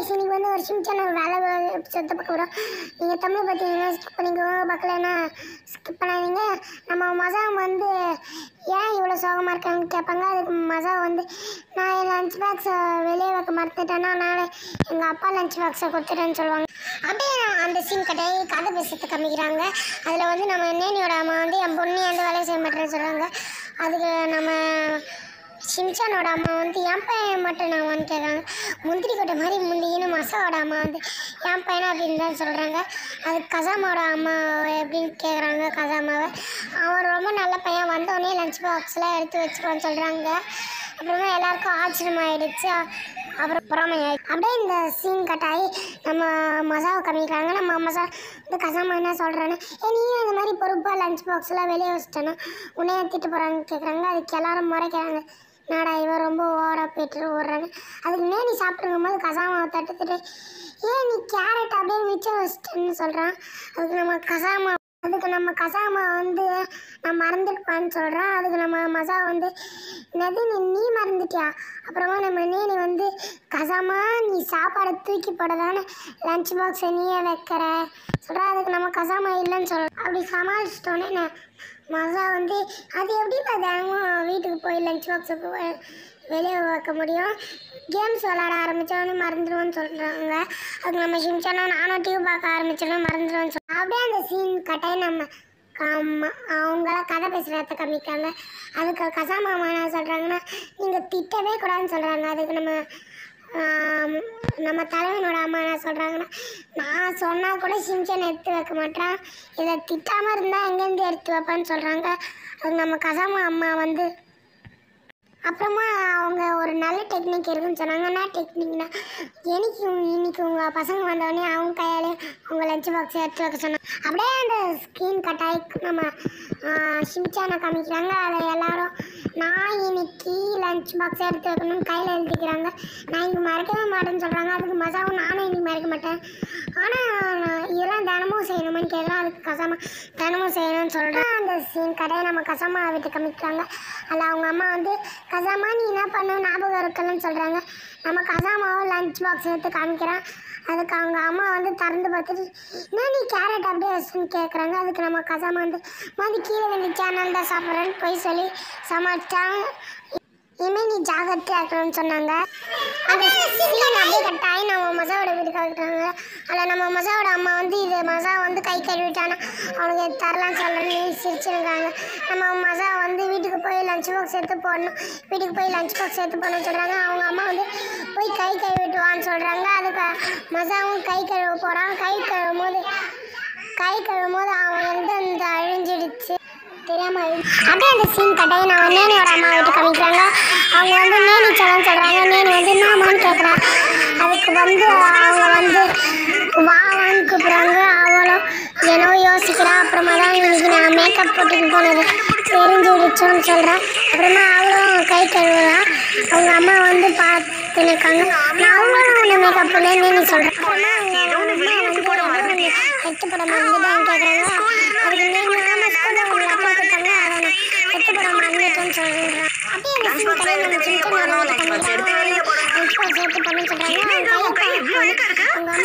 guys இன்னைக்கு வந்து ஒரு சிம் சேனல் வேலை எபிசோட் பார்க்க போகிறோம் நீங்கள் தமிழ் பார்த்தீங்கன்னா ஸ்கிப் பண்ணிக்கோங்க பார்க்கலன்னா ஸ்கிப் பண்ணாதீங்க நம்ம மசா வந்து ஏன் இவ்வளோ சோகமாக இருக்காங்கன்னு கேட்பாங்க அதுக்கு மசா வந்து நான் என் லஞ்ச் பாக்ஸை வெளியே வைக்க மறந்துட்டேன்னா நான் எங்கள் அப்பா லஞ்ச் பாக்ஸை கொடுத்துட்டேன்னு சொல்லுவாங்க அப்படியே அந்த சீன் கட்டாயி கதை பேசுறது காமிக்கிறாங்க அதில் வந்து நம்ம நேனியோட அம்மா வந்து என் பொண்ணு எந்த வேலையும் செய்ய மாட்டேன்னு சொல்கிறாங்க அதுக்கு நம்ம சிம்சானோட அம்மா வந்து என் பையன் மட்டும் நான் வந்து கேட்குறாங்க முந்திரி கொட்டை மாதிரி முந்தின்னு மசாவோட அம்மா வந்து என் பையனா அப்படின்னு தான் சொல்கிறாங்க அது கசாமாவோட அம்மா எப்படின்னு கேட்குறாங்க கசாமாவை அவன் ரொம்ப நல்ல பையன் வந்தோடனே லஞ்ச் பாக்ஸில் எடுத்து வச்சுருவான்னு சொல்கிறாங்க அப்புறமா எல்லாருக்கும் ஆச்சரியமாயிடுச்சு அப்புறம் பொறாமையாயி அப்படியே இந்த சீன் கட்டாயி நம்ம மசாவை காமிக்கிறாங்க நம்ம மசா இந்த கசாமா என்ன சொல்கிறான்னு ஏ நீயும் இந்த மாதிரி பொறுப்பாக லஞ்ச் பாக்ஸ்லாம் வெளியே வச்சிட்டேன்னா உன்னைய திட்டு போகிறாங்க கேட்குறாங்க அதுக்கு எல்லாரும் முறைக்கிறாங்க நாடா இவன் ரொம்ப ஓவராக போயிட்டு ஓடுறாங்க அதுக்கு நேனி சாப்பிட்டுருக்கும் போது கசாமாவை தட்டுத்துட்டு ஏன் நீ கேரட் அப்படியே மிச்சம் வச்சிட்டேன்னு சொல்கிறான் அதுக்கு நம்ம கசாமா அதுக்கு நம்ம கசாமா வந்து நான் மறந்துட்டுப்பான்னு சொல்கிறேன் அதுக்கு நம்ம மசா வந்து என்னது நீ நீ மறந்துட்டியா அப்புறமா நம்ம நேனி வந்து கசாமா நீ சாப்பாடை தூக்கி போட தானே லஞ்ச் பாக்ஸை நீயே வைக்கிற சொல்கிறா அதுக்கு நம்ம கசாமா இல்லைன்னு சொல்கிறோம் அப்படி சமாளிச்சிட்டோன்னே நான் மசா வந்து அது எப்படி தினமும் வீட்டுக்கு போய் லஞ்ச் பாக்ஸை போய் வெளியே வைக்க முடியும் கேம்ஸ் விளாட ஆரம்பித்தோன்னு மறந்துடுவோன்னு சொல்கிறாங்க அதுக்கு நம்ம சிம்சானோ நானும் டிவி பார்க்க ஆரம்பிச்சோன்னு மறந்துடுவோன்னு சொல்கிறோம் அப்படியே அந்த சீன் கட்டாயி நம்ம காம அவங்களாம் கதை பேசுகிறத காமிக்காங்க அதுக்கு கசாமாமா என்ன சொல்கிறாங்கன்னா நீங்கள் திட்டவே கூடாதுன்னு சொல்கிறாங்க அதுக்கு நம்ம ஆம், நம்ம தலைவனோட அம்மா என்ன சொல்கிறாங்கன்னா நான் சொன்னால் கூட சிம்சன் எடுத்து வைக்க மாட்டேன் இதை திட்டாமல் இருந்தால் எங்கேருந்து எடுத்து வைப்பேன்னு சொல்கிறாங்க அது நம்ம கசாமா அம்மா வந்து அப்புறமா அவங்க ஒரு நல்ல டெக்னிக் இருக்குன்னு சொன்னாங்க என்ன டெக்னிக்னா எனக்கு இன்னைக்கு உங்கள் பசங்க வந்தோடனே அவங்க கையாலே அவங்க லஞ்ச் பாக்ஸ் எடுத்து வைக்க சொன்னாங்க அப்படியே அந்த ஸ்க்ரீன் கட்டாயி நம்ம ஷிம்சானை காமிக்கிறாங்க அதை எல்லாரும் நான் இன்னைக்கு லஞ்ச் பாக்ஸ் எடுத்து வைக்கணும்னு கையில் எழுதிக்கிறாங்க நான் இங்கே மறக்கவே மாட்டேன்னு சொல்கிறாங்க அதுக்கு மசாவும் நானும் இன்னைக்கு மறக்க மாட்டேன் ஆனால் இதெல்லாம் தினமும் செய்யணுமான்னு கேட்குறேன் அதுக்கு கசாமா தினமும் செய்யணும்னு சொல்கிறேன் அந்த சீன் கடையை நம்ம கசாமா விட்டு காமிக்கிறாங்க அதில் அவங்க அம்மா வந்து கசாமா நீ என்ன பண்ண ஞாபகம் இருக்கலன்னு சொல்கிறாங்க நம்ம கசாமாவை லஞ்ச் பாக்ஸ் எடுத்து காமிக்கிறேன் அதுக்கு அவங்க அம்மா வந்து திறந்து பார்த்துட்டு என்ன நீ கேரட் அப்படியே வச்சுன்னு கேட்குறாங்க அதுக்கு நம்ம கசாமா வந்து மாதிரி கீழே வந்து சேனல் தான் சாப்பிட்றேன்னு போய் சொல்லி சமாளிச்சாங்க இனிமேல் நீ ஜாகிரதையா இருக்கணும்னு சொன்னாங்க அந்த சீன் அப்படியே கட்டாயி நம்ம மசாவோட வீட்டுக்கு ஆகிட்டாங்க அதில் நம்ம மசாவோட அம்மா வந்து இது மசா வந்து கை கழுவிட்டானா அவனுக்கு தரலாம் சொல்கிறேன்னு சிரிச்சிருக்காங்க நம்ம மசா வந்து வீட்டுக்கு போய் லஞ்ச் பாக்ஸ் எடுத்து போடணும் வீட்டுக்கு போய் லஞ்ச் பாக்ஸ் எடுத்து போடணும்னு சொல்கிறாங்க அவங்க அம்மா வந்து போய் கை கழுவிட்டு வான்னு சொல்கிறாங்க அதுக்கு மசாவும் கை கழுவ போகிறான் கை கழுவும் போது கை கழுவும் போது அவன் எழுந்து அந்த அழிஞ்சிடுச்சு தெரியாம அழி- அப்படியே அந்த சீன் கட்டாயி நான் நேனியோட அம்மா வீட்டு காமிக்கிறாங்க அவங்க வந்து நேனி சலம் சொல்கிறாங்க நேனி வந்து என்னம்மான்னு கேட்குறேன் அதுக்கு வந்து அவங்க வந்து வாவான்னு கூப்பிட்றாங்க அவளும் ஏனோ யோசிக்கிறா அப்புறமா தான் இன்னைக்கு நான் மேக்கப் போட்டுட்டு போனது தெரிஞ்சு விடுச்சோன்னு சொல்கிறேன் அப்புறமா அவளும் கை கழுவுறா அவங்க அம்மா வந்து பார்த்து நிற்காங்க நான் அவங்களும் ஒன்று மேக்கப் பண்ணேன் நேனி சொல்கிறேன் எடுத்து போட மறந்துட்டான்னு கேட்குறாங்க அதுக்கு நேனி ஆமாம் ஸ்கூலில் உங்களை அப்பா கொடுத்தாங்க அதை நான் எடுத்து போட மறந்துட்டேன்னு சொல்கிறேன் அப்படியே அந்த சீன் கடையை நம்ம சின்ன நேரம் பண்ணிக்கிறாங்க லஞ்ச் பாக்ஸ் எடுத்து பண்ண சொல்கிறாங்க அவங்க கையை அவங்க அம்மா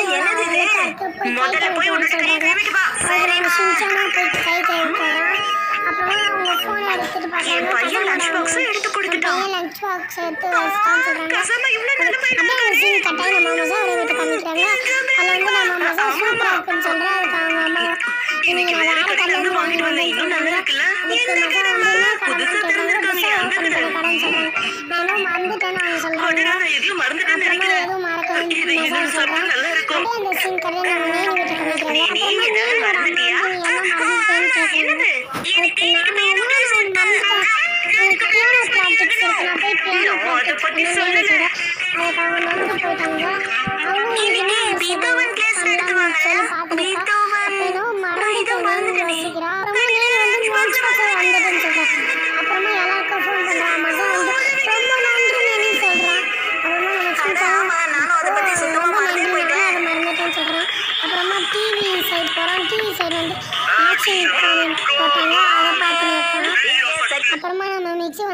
முதல்ல போய் ஒன்று சொல்கிறாங்க அதில் நம்ம சின்சானா போய் கை கழுவி போகிறான் அப்புறமா அவங்க ஃபோன் எடுத்துட்டு பார்த்தாங்க லஞ்ச் பாக்ஸ் எடுத்து கொடுத்துட்டான் லஞ்ச் பாக்ஸ் எடுத்து வச்சுட்டான்னு சொல்கிறாங்க அப்படியே அந்த சீன் கட்டாயி நம்ம மசா அவரை விட்டு காமிக்கிறாங்க அதில் வந்து நம்ம மசா சூப்பராக இருக்குன்னு சொல்கிறேன் அதுக்கு அவங்க அம்மா இன்னைக்கு நான் வேறு கடையில் வாங்கி வந்தேன்னு சொன்னாங்க அதுக்கு மசா வந்து என்ன கடை கேட்குறாங்க புதுசாக ஓப்பன் பண்ண கடைன்னு சொல்கிறாங்க நான் இன்னும் மறந்துட்டேன்னு அவங்க சொல்கிறாங்க அப்புறமா எதுவும் மறக்க வேண்டிய மசா சொல்கிறேன் அப்படியே அந்த சீன் கடையை நம்ம நேனு விட்டு காமிக்கிறாங்க அப்புறமா நேனோட அம்மா வந்து நீ என்ன மறந்துட்டேன்னு கேட்குறாங்க அதுக்கு நான் என்ன மறந்துட்டேன் எனக்கு பியானோ ப்ராக்டிக்ஸ் இருக்கு நான் போய் பியானோ ப்ராக்டிக்ஸ் பண்ணணும்னு சொல்கிறேன் அதுக்கு அவங்க நடந்து போயிட்டாங்க அவங்க இன்னைக்கு பீத்தோவன் கிளாஸ் எடுத்துவாங்க பீத்தோவன் அப்போ மறந்துட்டேன் யோசிக்கிறா அப்புறமா நேனு வந்து லஞ்ச் பாக்ஸ் வந்துட்டுன்னு சொல்கிறேன் அப்புறமா எல்லாருக்கும் ஃபோன் பண்ணுறான் மகன் வந்து ரொம்ப நன்றி நேனு சொல்கிறான் அப்புறமா நம்ம சின்ன ரொம்ப நன்றி நானும் அதை மறந்துட்டேன்னு சொல்கிறேன் அப்புறமா டிவி சைடு போகிறோம் டிவி சைடு வந்து ஆக்ஷன் போட்டாங்க அதை பார்த்து நிற்கிறோம் அப்புறமா நம்ம மிக்சி வந்து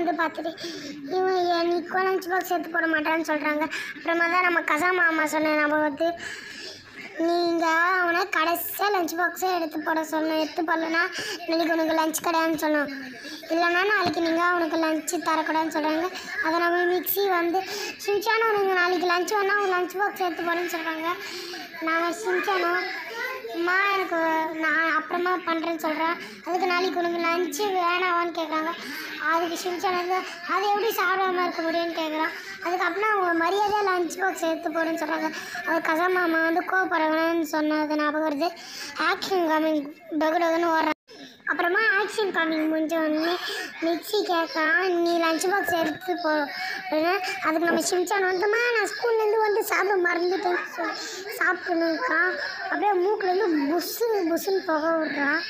வந்து பார்த்துட்டு இவன் என்னைக்கும் லஞ்ச் பாக்ஸ் எடுத்து போட மாட்டான்னு சொல்கிறாங்க அப்புறமா தான் நம்ம கசா மாமா சொன்ன நம்ம வந்து நீங்கள் அவனை கடைசியாக லஞ்ச் பாக்ஸை எடுத்து போட சொல்லணும் எடுத்து போடலன்னா நாளைக்கு உனக்கு லஞ்ச் கிடையாதுன்னு சொல்லணும் இல்லைன்னா நாளைக்கு நீங்கள் அவனுக்கு லஞ்சு தரக்கூடாதுன்னு சொல்கிறாங்க அதை நம்ம மிக்ஸி வந்து சின்சான உனக்கு நாளைக்கு லஞ்ச் வேணா அவன் லஞ்ச் பாக்ஸ் எடுத்து போடுன்னு சொல்கிறாங்க நான் சின்சானோ அம்மா எனக்கு நான் அப்புறமா பண்ணுறேன்னு சொல்கிறேன் அதுக்கு நாளைக்கு உனக்கு லஞ்சு வேணாவான்னு கேட்குறாங்க அதுக்கு சின்சான் வந்து அது எப்படி சாப்பிடாம இருக்க முடியும்னு கேட்குறான் அதுக்கப்புறம் அவங்க மரியாதையாக லஞ்ச் பாக்ஸ் எடுத்து போடுன்னு சொல்கிறாங்க அது கசா மாமா வந்து கோவப்படுறவனு சொன்னது ஞாபகம் வருது ஆக்ஷன் காமிங் டொகு டொகுன்னு ஓடுறான் அப்புறமா ஆக்ஷன் காமிங் முடிஞ்ச உடனே மிக்ஸி கேட்குறான் நீ லஞ்ச் பாக்ஸ் எடுத்து போ அப்படின்னா அதுக்கு நம்ம சிம்சான் வந்துமா நான் ஸ்கூல்லேருந்து வந்து சாப்பிட மறந்துட்டேன்னு சொல்லி சாப்பிடணுக்கா அப்படியே மூக்குலேருந்து புஸ்ஸு புஸ்ஸுன்னு புகை விட்றான்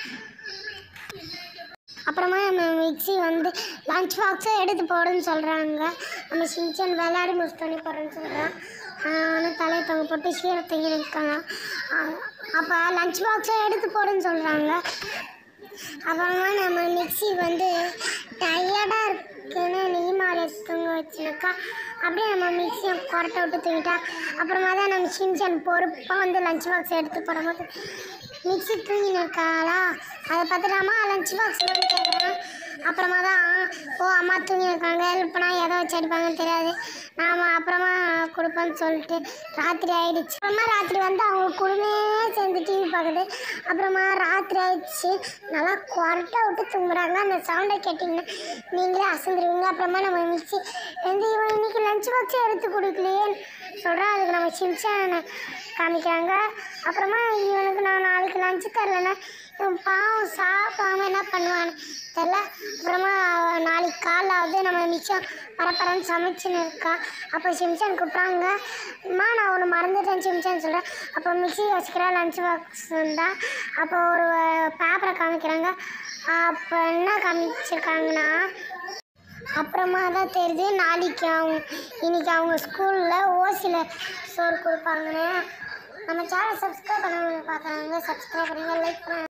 அப்புறமா நம்ம மிக்ஸி வந்து லஞ்ச் பாக்ஸை எடுத்து போடுன்னு சொல்கிறாங்க நம்ம சின்சன் விளையாடி முடிச்சுட்டோன்னே போடுறேன்னு சொல்கிறான் ஆனால் தலையை தொங்க போட்டு சீரை தங்கி இருக்காங்க அப்போ லஞ்ச் பாக்ஸை எடுத்து போடுன்னு சொல்கிறாங்க அப்புறமா நம்ம மிக்ஸி வந்து டயர்டாக இருக்குன்னு நெய்மாலை தூங்க வச்சுருக்கா அப்படியே நம்ம மிக்ஸியை கொரட்டை விட்டு தூங்கிட்டா அப்புறமா தான் நம்ம சின்சன் பொறுப்பாக வந்து லஞ்ச் பாக்ஸ் எடுத்து போடும்போது மிக்ஸி தூங்கின்னு இருக்காளா அதை பார்த்துட்டாமா லஞ்ச் பாக்ஸ் கேட்குறேன் அப்புறமா தான் ஓ அம்மா தூங்கி இருக்காங்க ஹெல்ப் பண்ணால் எதை வச்சு அடிப்பாங்கன்னு தெரியாது நாம் அப்புறமா கொடுப்போன்னு சொல்லிட்டு ராத்திரி ஆயிடுச்சு அப்புறமா ராத்திரி வந்து அவங்க குடும்பமே சேர்ந்து டிவி பார்க்குது அப்புறமா ராத்திரி ஆயிடுச்சு நல்லா கொரட்டை விட்டு தூங்குறாங்க அந்த சவுண்டை கேட்டிங்கன்னா நீங்களே அசந்துருவீங்க அப்புறமா நம்ம மிக்ஸி வந்து இவன் இன்னைக்கு லஞ்ச் பாக்ஸே எடுத்து கொடுக்கலையேன்னு சொல்கிறேன் அதுக்கு நம்ம சிம்சானை காமிக்கிறாங்க அப்புறமா இவனுக்கு நான் நாளைக்கு லஞ்சு தரலன்னா இவன் பாவம் சாப்பிடாம என்ன பண்ணுவான்னு தெரில அப்புறமா அவ நாளைக்கு காலைல நம்ம மிச்சம் பரப்பரன்னு சமைச்சுன்னு இருக்கா அப்போ சிம்சன் கூப்பிட்றாங்க அம்மா நான் ஒன்று மறந்துட்டேன் சிம்சன் சொல்கிறேன் அப்போ மிக்ஸி வச்சுக்கிறா லஞ்ச் பாக்ஸ் தான் அப்போ ஒரு பேப்பரை காமிக்கிறாங்க அப்போ என்ன காமிச்சிருக்காங்கன்னா அப்புறமா தான் தெரியுது நாளைக்கு அவங்க இன்னைக்கு அவங்க ஸ்கூலில் ஓசியில் சோறு கொடுப்பாங்கன்னு நம்ம சேனல் சப்ஸ்கிரைப் பண்ணவங்க பார்க்குறாங்க சப்ஸ்கிரைப் பண்ணுங்க லைக் பண்ணுங்க